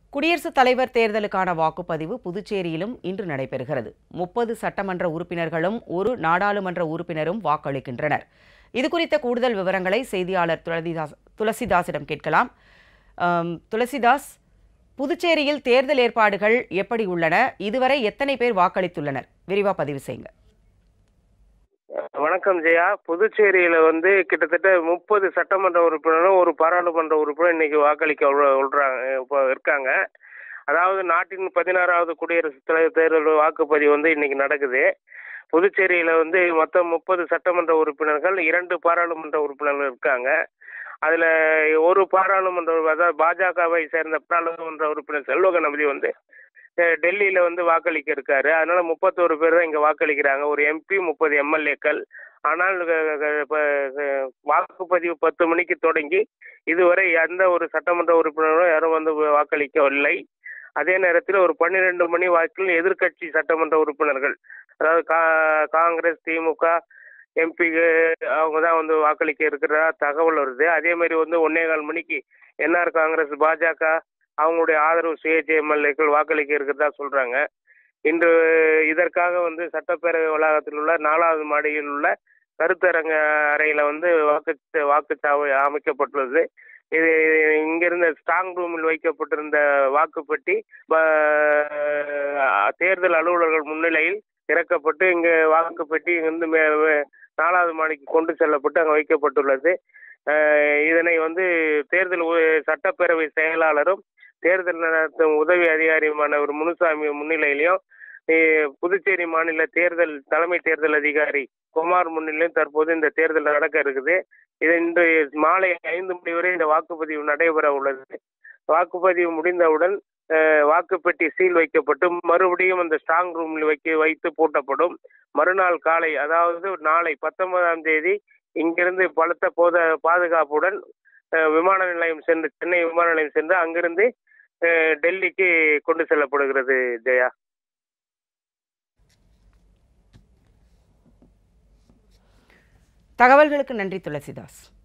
குடியரசுத் தலைவர் தேர்தலுக்கான வாக்குப்பதிவு புதுச்சேரியிலும் இன்று நடைபெறுகிறது முப்பது சட்டமன்ற உறுப்பினர்களும் ஒரு நாடாளுமன்ற உறுப்பினரும் வாக்களிக்கின்றனர் இதுகுறித்த கூடுதல் விவரங்களை செய்தியாளர் துளசிதாஸ் துளசிதாஸிடம் கேட்கலாம் ஆம், துளசிதாஸ் புதுச்சேரியில் தேர்தல் ஏற்பாடுகள் எப்படி உள்ளன இதுவரை எத்தனை பேர் வாக்களித்துள்ளனர் விரிவா பதிவு செய்யுங்க வணக்கம் ஜெயா புதுச்சேரியில வந்து கிட்டத்தட்ட முப்பது சட்டமன்ற உறுப்பினரும் ஒரு பாராளுமன்ற உறுப்பினர் இன்னைக்கு வாக்களிக்க உள்ள- உள்ளாங்க இப்போ இருக்காங்க அதாவது நாட்டின் பதினாறாவது குடியரசுத் தலைவர் தேர்தல் வாக்குப்பதிவு வந்து இன்னைக்கு நடக்குது புதுச்சேரியில வந்து மொத்தம் முப்பது சட்டமன்ற உறுப்பினர்கள் இரண்டு பாராளுமன்ற உறுப்பினர்கள் இருக்காங்க அதுல ஒரு பாராளுமன்ற உறுப்பி- அதாவது பாஜகவை சேர்ந்த பாராளுமன்ற உறுப்பினர் செல்வ கணபதி வந்து அஹ், டெல்லியில வந்து வாக்களிக்க இருக்காரு அதனால முப்பத்தோரு பேர் தான் இங்க வாக்களிக்கிறாங்க ஒரு எம்பி முப்பது எம்எல்ஏக்கள் ஆனால் அஹ், அஹ், இப்ப, அஹ், வாக்குப்பதிவு பத்து மணிக்கு தொடங்கி இதுவரை எந்த ஒரு சட்டமன்ற உறுப்பினரும் யாரும் வந்து வாக்களிக்கவில்லை அதே நேரத்தில் ஒரு பன்னிரெண்டு மணி வாக்கில் எதிர்க்கட்சி சட்டமன்ற உறுப்பினர்கள் அதாவது கா காங்கிரஸ் திமுக எம்பி அவங்க தான் வந்து வாக்களிக்க இருக்கிறதா தகவல் வருது அதே மாதிரி வந்து ஒன்னே கால் மணிக்கு என்ஆர் காங்கிரஸ் பாஜக அவங்களுடைய ஆதரவு சுயேட்சை எம்எல்ஏக்கள் வாக்களிக்க இருக்கிறதா சொல்றாங்க இன்று இதற்காக வந்து சட்டப்பேரவை வளாகத்தில் உள்ள நாலாவது மாடியில் உள்ள கருத்தரங்க அறையில வந்து வாக்கு வாக்குச்சாவை அமைக்கப்பட்டுள்ளது இது இங்கிருந்த ஸ்ட்ராங் ரூமில் வைக்கப்பட்டிருந்த வாக்குப்பெட்டி ப- தேர்தல் அலுவலர்கள் முன்னிலையில் திறக்கப்பட்டு இங்கு வாக்குப்பெட்டி இங்கிருந்து மே- மே- நாலாவது மாடிக்கு கொண்டு செல்லப்பட்டு அங்கே வைக்கப்பட்டுள்ளது அஹ் இதனை வந்து தேர்தல் உ- சட்டப்பேரவை செயலாளரும் தேர்தல் நடத்தும் உதவி அதிகாரியுமான ஒரு முனுசாமி முன்னிலையிலையும் அஹ் புதுச்சேரி மாநில தேர்தல் தலைமை தேர்தல் அதிகாரி குமார் முன்னிலையும் தற்போது இந்த தேர்தல் நடக்க இருக்குது இது இன்று மாலை ஐந்து மணி வரை இந்த வாக்குப்பதிவு நடைபெற உள்ளது வாக்குப்பதிவு முடிந்தவுடன் அஹ், வாக்குப்பெட்டி சீல் வைக்கப்பட்டு மறுபடியும் அந்த ஸ்ட்ராங் ரூமில் வைக்க வைத்து பூட்டப்படும் மறுநாள் காலை அதாவது நாளை பத்தொன்பதாம் தேதி இங்கிருந்து பலத்த போத பாதுகாப்புடன் அஹ், விமான நிலையம் சென்று சென்னை விமான நிலையம் சென்று அங்கிருந்து அஹ், டெல்லிக்கு கொண்டு செல்லப்படுகிறது ஜெயா தகவல்களுக்கு நன்றி துளசிதாஸ்